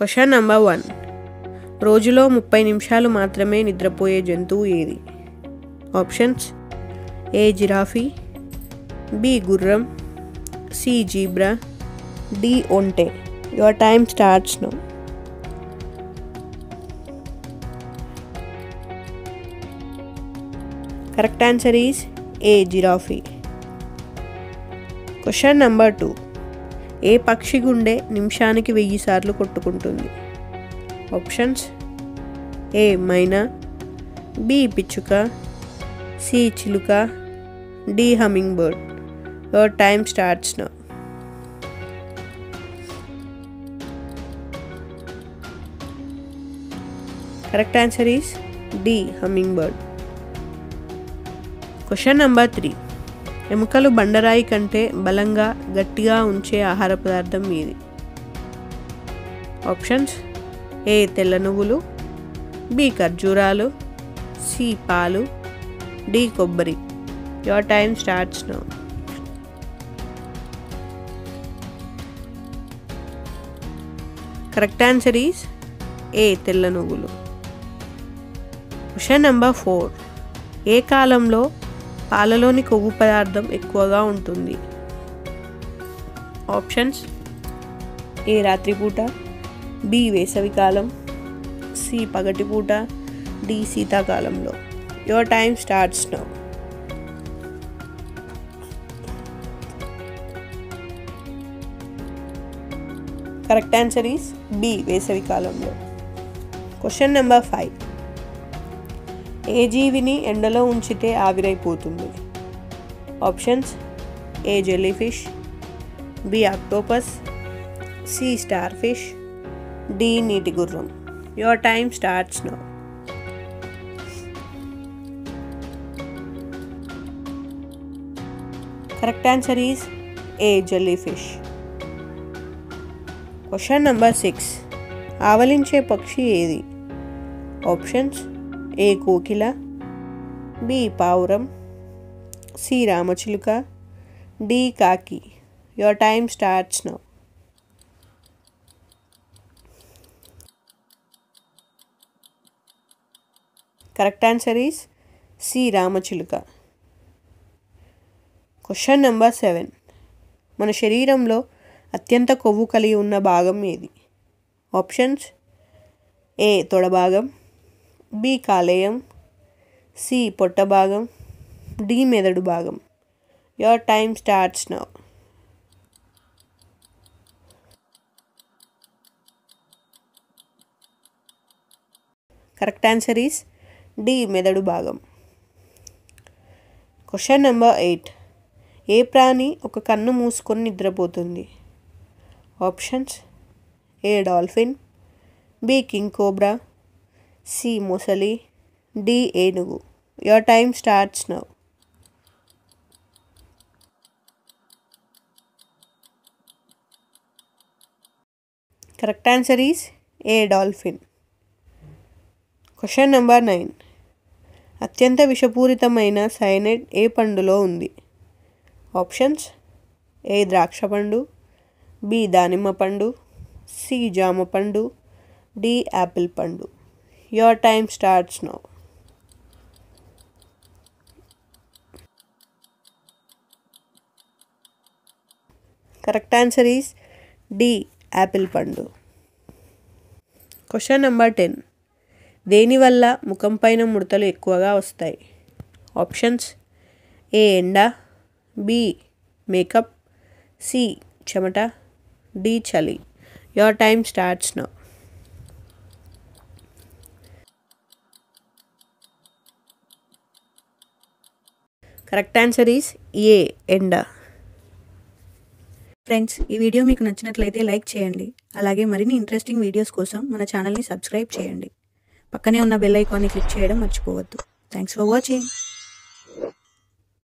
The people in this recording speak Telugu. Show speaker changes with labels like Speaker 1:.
Speaker 1: క్వశ్చన్ నంబర్ వన్ రోజులో ముప్పై నిమిషాలు మాత్రమే నిద్రపోయే జంతువు ఏది ఆప్షన్స్ ఏ జిరాఫీ బి గుర్రం సి జీబ్రా డి ఒంటె your time starts now correct answer is A giraffe question number two ఏ పక్షి గుండె నిమిషానికి వెయ్యి సార్లు కొట్టుకుంటుంది ఆప్షన్స్ ఏ మైనా బి పిచ్చుక సి చిలుక D hummingbird your time starts now correct answer is D hummingbird question number three ఎముకలు బండరాయి కంటే బలంగా గట్టిగా ఉంచే ఆహార పదార్థం ఏది ఆప్షన్స్ ఏ తెల్ల నువ్వులు బి ఖర్జూరాలు సి పాలు డి కొబ్బరి your time starts now correct answer is A తెల్ల నువ్వులు క్వశ్చన్ నెంబర్ ఫోర్ ఏ కాలంలో పాలలోని కొవ్వు పదార్థం ఎక్కువగా ఉంటుంది ఆప్షన్స్ ఏ రాత్రిపూట బి వేసవికాలం సి పగటిపూట డి శీతాకాలంలో your time starts now correct answer is B వేసవికాలంలో క్వశ్చన్ నెంబర్ ఫైవ్ ఏ జీవిని ఎండలో ఉంచితే ఆవిరైపోతుంది options A jellyfish B octopus C starfish D నీటి గుర్రం your time starts now correct answer is A jellyfish question number six ఆవలించే పక్షి ఏది ఆప్షన్స్ ఏ కోకిల బి పావురం సి రామచిలుక డి కాకి your time starts now correct answer is C రామచిలుక క్వశ్చన్ నెంబర్ సెవెన్ మన శరీరంలో అత్యంత కొవ్వు కలిగి ఉన్న భాగం ఏది ఆప్షన్స్ ఏ తొడ భాగం బి కాలేయం సి పొట్ట భాగం డి మెదడు భాగం your time starts now correct answer is D మెదడు భాగం క్వశ్చన్ నెంబర్ ఎయిట్ ఏ ప్రాణి ఒక కన్ను మూసుకొని నిద్రపోతుంది options A dolphin B king cobra C మొసలి డి ఏనుగు your time starts now correct answer is A dolphin question number nine అత్యంత విషపూరితమైన సైనైడ్ ఏ పండులో ఉంది ఆప్షన్స్ ఏ ద్రాక్ష పండు బి దానిమ్మ పండు సి జామ పండు డి యాపిల్ పండు your time starts now correct answer is D apple పండు క్వశ్చన్ నెంబర్ టెన్ దేనివల్ల ముఖం పైన ముడతలు ఎక్కువగా వస్తాయి ఆప్షన్స్ ఏ ఎండ బి మేకప్ సి చెమట డి చలి your time starts now correct answer is A ఎండ
Speaker 2: ఫ్రెండ్స్ ఈ వీడియో మీకు నచ్చినట్లయితే లైక్ చేయండి అలాగే మరిన్ని ఇంట్రెస్టింగ్ వీడియోస్ కోసం మన ఛానల్ని సబ్స్క్రైబ్ చేయండి పక్కనే ఉన్న బెల్ ఐకాన్ని క్లిక్ చేయడం మర్చిపోవద్దు థ్యాంక్స్ ఫర్ వాచింగ్